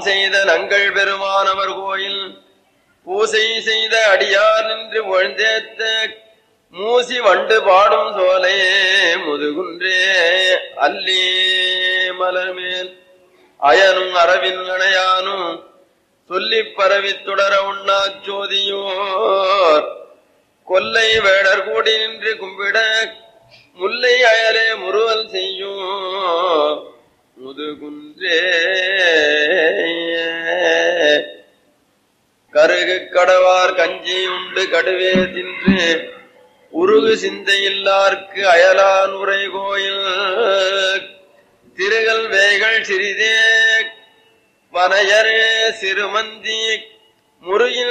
செய்த நங்கள் பெருமானவர் கோயில் பூசை செய்த அடியார் நின்று ஒழ்ந்தேத்த மூசி வண்டு பாடும் சோலையே முதுகுன்றே அல்லே மலர்மேல் அயனும் அரவின் அணையானும் சொல்லிப் பரவித் தொடர உண்ணாச் சோதியோர் கொல்லை வேடர் கூடி நின்று கும்பிட முல்லை அயலே முறுவல் செய்யும் முதுகுன்றே கருகு கடவார் கஞ்சி உண்டு கடுவே தின்று உருகு சிந்தையில்லார்க்கு அயலான் உரை கோயில் திருகல் வேகள் சிறிதே வனையரே சிறுமந்தி முருகின்